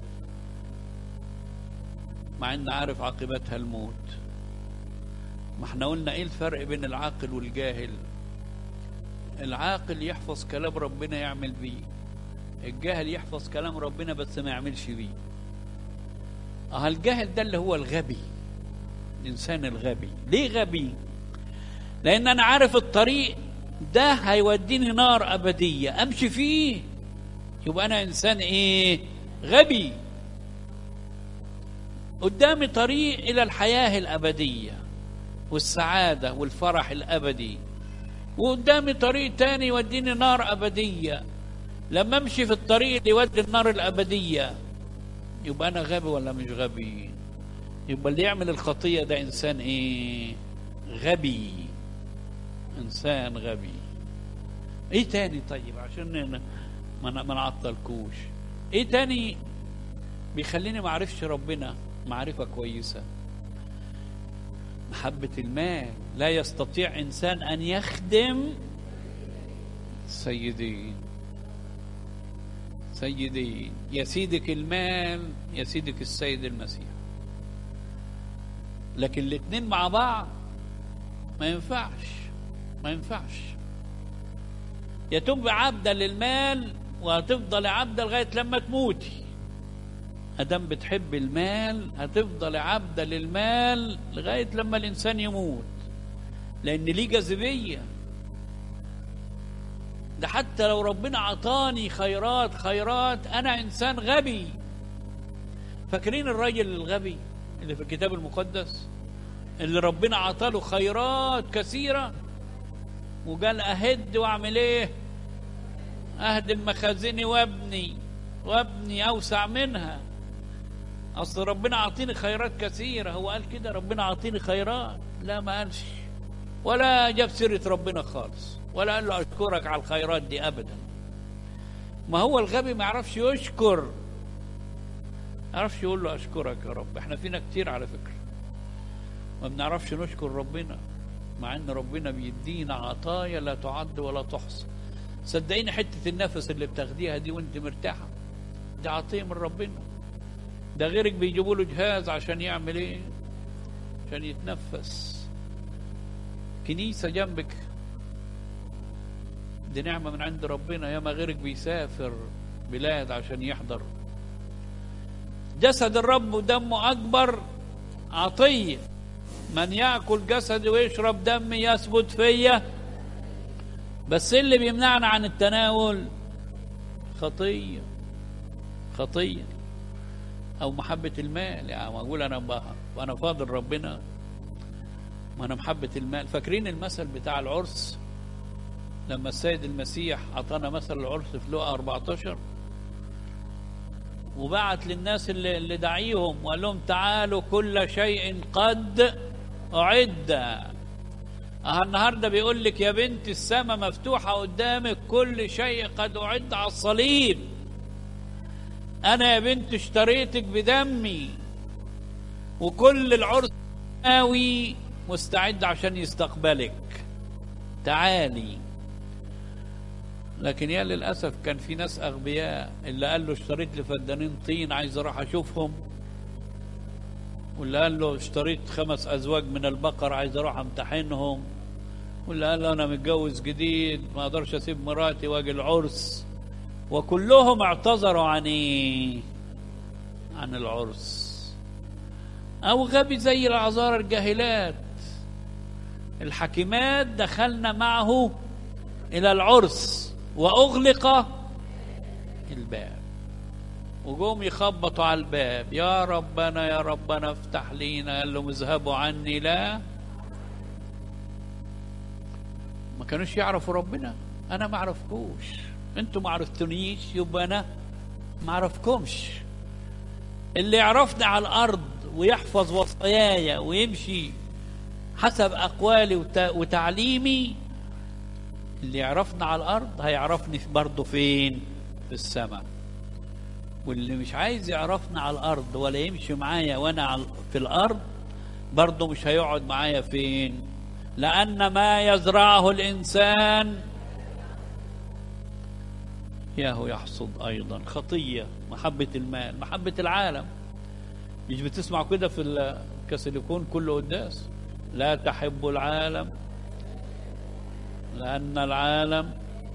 مع ان عارف عاقبتها الموت ما احنا قلنا ايه الفرق بين العاقل والجاهل العاقل يحفظ كلام ربنا يعمل بيه الجاهل يحفظ كلام ربنا بس ما يعملش بيه اه الجاهل ده اللي هو الغبي الانسان الغبي ليه غبي لان انا عارف الطريق ده هيوديني نار ابديه امشي فيه يبقى انا انسان ايه غبي قدامي طريق الى الحياه الابديه والسعاده والفرح الابدي وقدامي طريق تاني يوديني نار ابديه لما امشي في الطريق اللي يودي النار الابديه يبقى انا غبي ولا مش غبي يبقى اللي يعمل الخطيه ده انسان ايه غبي انسان غبي ايه تاني طيب عشان ن- ما ن- ما نعطلكوش ايه تاني بيخليني ما اعرفش ربنا معرفه كويسه محبه المال لا يستطيع انسان ان يخدم سيدين سيدين يا سيدك المال يا سيدك السيد المسيح لكن الاثنين مع بعض ما ينفعش ما ينفعش يا تبقى عبدا للمال وهتفضل عبدا لغايه لما تموتي ادام بتحب المال هتفضل عبدا للمال لغايه لما الانسان يموت لان ليه جاذبيه ده حتى لو ربنا عطاني خيرات خيرات انا انسان غبي فاكرين الراجل الغبي اللي في الكتاب المقدس اللي ربنا عطاله خيرات كثيره وقال اهد واعمل ايه اهد المخازن وابني وابني اوسع منها اصل ربنا عطيني خيرات كثيره هو قال كده ربنا عطيني خيرات لا ما قالش ولا جاب سيره ربنا خالص ولا قال له اشكرك على الخيرات دي ابدا ما هو الغبي ما يعرفش يشكر ما يعرفش يقول له اشكرك يا رب احنا فينا كتير على فكره ما بنعرفش نشكر ربنا مع ان ربنا بيدينا عطايا لا تعد ولا تحصى صدقيني حته النفس اللي بتاخديها دي وانت مرتاحه دي عطيه من ربنا ده غيرك بيجيبوا له جهاز عشان يعمل ايه عشان يتنفس كنيسه جنبك دي نعمه من عند ربنا ياما غيرك بيسافر بلاد عشان يحضر جسد الرب ودمه اكبر عطيه من ياكل جسدي ويشرب دمي يثبت فيا بس اللي بيمنعنا عن التناول خطيه خطيه او محبه المال يعني اقول انا بقى وانا فاضل ربنا ما انا محبه المال فاكرين المثل بتاع العرس لما السيد المسيح اعطانا مثل العرس في لقا 14 وبعت للناس اللي, اللي دعيهم وقال لهم تعالوا كل شيء قد أعد اه النهارده بيقول لك يا بنت السماء مفتوحة قدامك كل شيء قد أعد على الصليب انا يا بنت اشتريتك بدمي وكل العرس ناوي مستعد عشان يستقبلك تعالي لكن يا للاسف كان في ناس اغبياء اللي قال له اشتريت لي فدانين طين عايز اروح اشوفهم واللي قال له اشتريت خمس ازواج من البقر عايز اروح امتحنهم واللي قال له انا متجوز جديد ما اقدرش اسيب مراتي واجي العرس وكلهم اعتذروا عن ايه عن العرس او غبي زي العذارى الجاهلات الحكيمات دخلنا معه الى العرس واغلق الباب وجوم يخبطوا على الباب يا ربنا يا ربنا افتح لينا قال لهم اذهبوا عني لا ما كانوش يعرفوا ربنا انا ما اعرفكوش انتوا ما عرفتونيش يبقى انا ما اعرفكمش اللي يعرفني على الارض ويحفظ وصاياي ويمشي حسب اقوالي وت- وتعليمي اللي يعرفنا على الارض هيعرفني برضه فين في السماء واللي مش عايز يعرفنا على الارض ولا يمشي معايا وانا على- في الارض برضه مش هيقعد معايا فين لان ما يزرعه الانسان ياهو يحصد ايضا خطيه محبه المال محبه العالم مش بتسمع كده في الكاثوليكون كله قداس لا تحب العالم لان العالم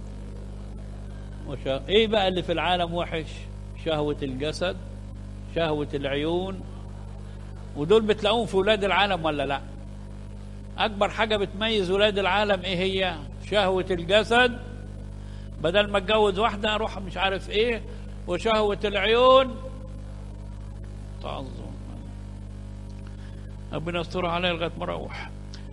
وشا... ايه بقى اللي في العالم وحش شهوه الجسد شهوه العيون ودول بتلاقوهم في ولاد العالم ولا لا اكبر حاجه بتميز ولاد العالم ايه هي شهوه الجسد بدل ما اتجوز واحده اروح مش عارف ايه وشهوه العيون تعظم ربنا يستر عليا لغايه ما اروح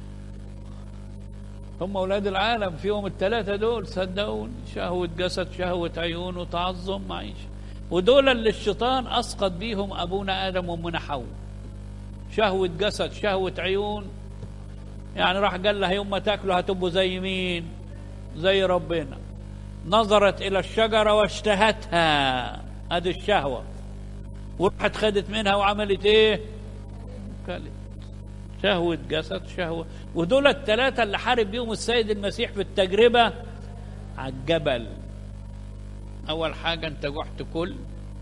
هم اولاد العالم فيهم الثلاثه دول صدقوني شهوه جسد شهوه عيون وتعظم معيشه ودول اللي الشيطان اسقط بيهم ابونا ادم وامنا حواء شهوه جسد شهوه عيون يعني راح قال لها يوم ما تاكلوا هتبقوا زي مين زي ربنا نظرت الى الشجره واشتهتها هذه الشهوه وراحت خدت منها وعملت ايه كلت شهوة جسد شهوة ودول الثلاثة اللي حارب بيهم السيد المسيح في التجربة على الجبل أول حاجة أنت جحت كل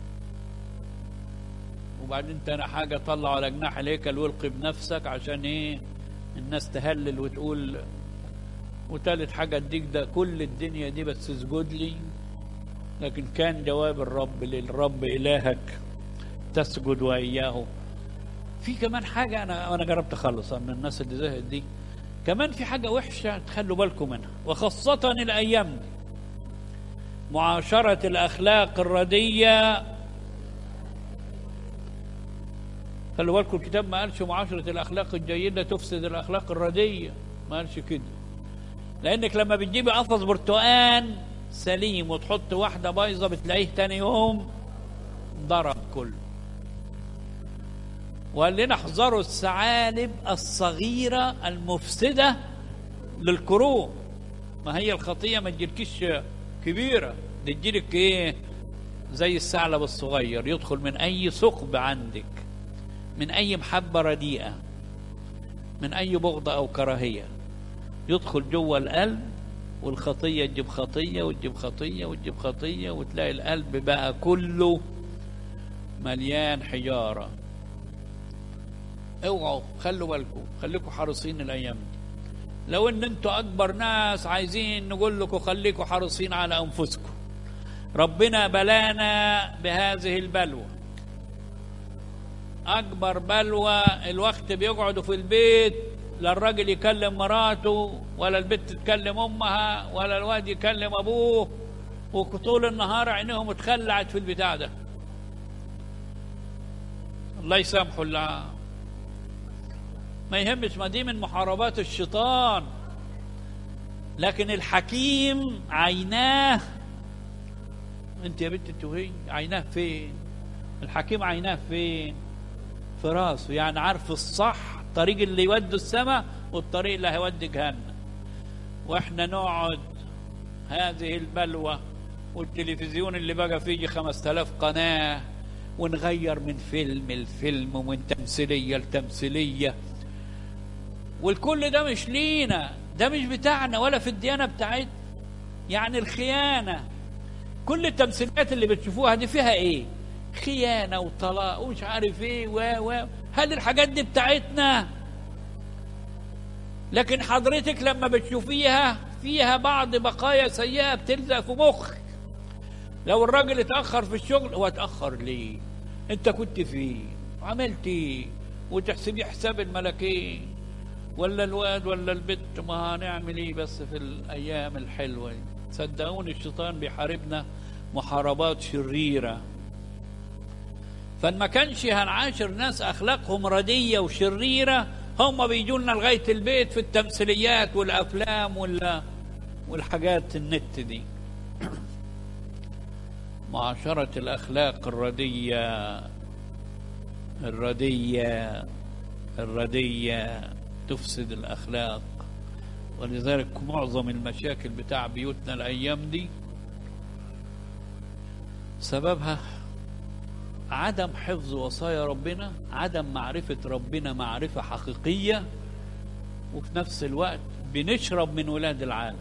وبعدين تاني حاجة طلع على جناح الهيكل والقي بنفسك عشان إيه الناس تهلل وتقول وتالت حاجة اديك ده كل الدنيا دي بس اسجد لي لكن كان جواب الرب للرب إلهك تسجد وإياه في كمان حاجة أنا أنا جربت أخلص من الناس اللي زهقت دي كمان في حاجة وحشة تخلوا بالكم منها وخاصة الأيام دي معاشرة الأخلاق الردية خلوا بالكم الكتاب ما قالش معاشرة الأخلاق الجيدة تفسد الأخلاق الردية ما قالش كده لأنك لما بتجيبي قفص برتقان سليم وتحط واحدة بايظة بتلاقيه تاني يوم ضرب كله وقال لنا احذروا الثعالب الصغيرة المفسدة للكروم ما هي الخطية ما تجيلكيش كبيرة دي تجيلك ايه زي الثعلب الصغير يدخل من اي ثقب عندك من اي محبة رديئة من اي بغضة او كراهية يدخل جوه القلب والخطية تجيب خطية وتجيب خطية وتجيب خطية وتلاقي القلب بقى كله مليان حجارة اوعوا خلوا بالكم خليكم حريصين الايام دي لو ان انتوا اكبر ناس عايزين نقول لكم خليكم حريصين على انفسكم ربنا بلانا بهذه البلوى اكبر بلوى الوقت بيقعدوا في البيت لا الراجل يكلم مراته ولا البنت تكلم امها ولا الواد يكلم ابوه وطول النهار عينيهم اتخلعت في البتاع ده الله يسامحه الله ما يهمش ما دي من محاربات الشيطان لكن الحكيم عيناه انت يا بنت انت وهي عيناه فين الحكيم عيناه فين في راسه يعني عارف الصح الطريق اللي يودي السماء والطريق اللي هيودي جهنم واحنا نقعد هذه البلوى والتلفزيون اللي بقى فيه 5000 قناة ونغير من فيلم لفيلم ومن تمثيلية لتمثيلية والكل ده مش لينا ده مش بتاعنا ولا في الديانة بتاعتنا يعني الخيانة كل التمثيليات اللي بتشوفوها دي فيها ايه خيانة وطلاق ومش عارف ايه و و هل الحاجات دي بتاعتنا لكن حضرتك لما بتشوفيها فيها بعض بقايا سيئة بتلزق في مخك لو الراجل اتأخر في الشغل هو اتأخر ليه انت كنت فين عملت ايه وتحسبيه حساب الملكين ولا الواد ولا البت ما هنعمل ايه بس في الايام الحلوه دي صدقوني الشيطان بيحاربنا محاربات شريره فما كانش هنعاشر ناس اخلاقهم رديه وشريره هم بيجوا لنا لغايه البيت في التمثيليات والافلام ولا والحاجات النت دي معاشره الاخلاق الرديه الرديه الرديه تفسد الاخلاق ولذلك معظم المشاكل بتاع بيوتنا الايام دي سببها عدم حفظ وصايا ربنا عدم معرفة ربنا معرفة حقيقية وفي نفس الوقت بنشرب من ولاد العالم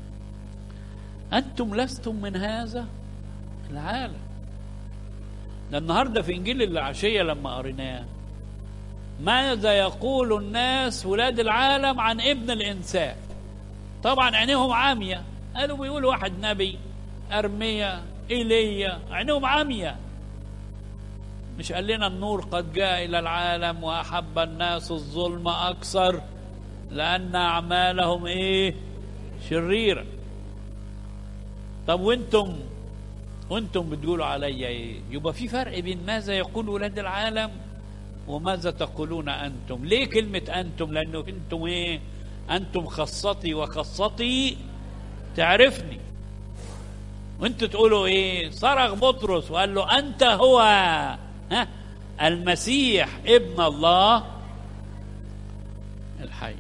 أنتم لستم من هذا العالم ده النهاردة في إنجيل العشية لما قريناه ماذا يقول الناس ولاد العالم عن ابن الإنسان طبعا عينيهم عامية قالوا بيقول واحد نبي أرمية إيليا عينيهم عامية مش قال لنا النور قد جاء إلى العالم وأحب الناس الظلم أكثر لأن أعمالهم إيه شريرة طب وانتم وانتم بتقولوا عليا ايه يبقى في فرق بين ماذا يقول ولاد العالم وماذا تقولون انتم ليه كلمه انتم لانه انتم ايه انتم خاصتي وخاصتي تعرفني وانتوا تقولوا ايه صرخ بطرس وقال له انت هو ها المسيح ابن الله الحي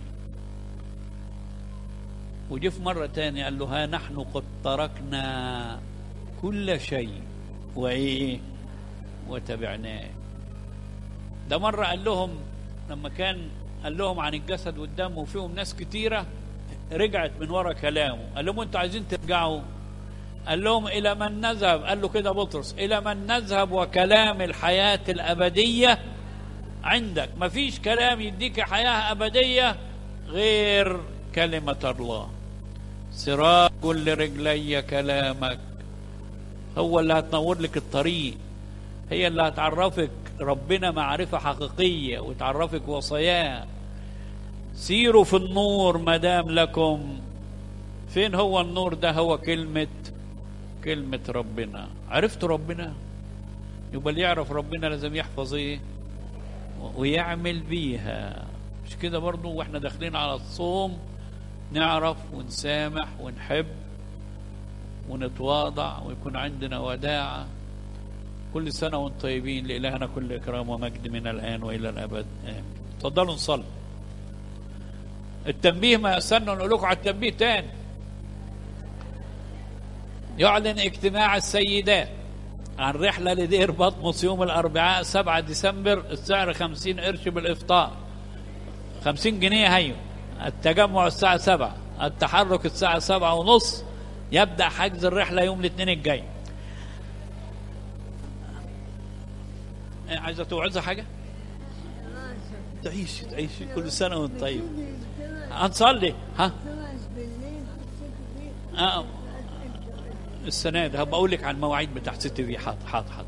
وجه في مرة تانية قال له ها نحن قد تركنا كل شيء وإيه وتبعناه ده مرة قال لهم لما كان قال لهم عن الجسد والدم وفيهم ناس كتيرة رجعت من ورا كلامه قال لهم انتوا عايزين ترجعوا قال لهم إلى من نذهب قال له كده بطرس إلى من نذهب وكلام الحياة الأبدية عندك مفيش كلام يديك حياة أبدية غير كلمة الله سراج لرجلي كلامك هو اللي هتنور لك الطريق هي اللي هتعرفك ربنا معرفة حقيقية وتعرفك وصاياه سيروا في النور ما دام لكم فين هو النور ده هو كلمة كلمة ربنا عرفت ربنا يبقى اللي يعرف ربنا لازم يحفظ ايه ويعمل بيها مش كده برضو واحنا داخلين على الصوم نعرف ونسامح ونحب ونتواضع ويكون عندنا وداعة كل سنة وانتم طيبين لإلهنا كل إكرام ومجد من الآن وإلى الأبد آمين تفضلوا نصلي التنبيه ما يستنى نقول لكم على التنبيه تاني يعلن اجتماع السيدات عن رحلة لدير بطمس يوم الأربعاء 7 ديسمبر السعر 50 قرش بالإفطار 50 جنيه هيو التجمع الساعة 7 التحرك الساعة 7 ونص يبدأ حجز الرحلة يوم الاثنين الجاي عايزة توعظها حاجة؟ تعيش تعيش كل سنة وانت طيب هنصلي ها؟ آه. السنة دي هبقى أقول لك على المواعيد بتاعت ست في حاضر حاضر حاضر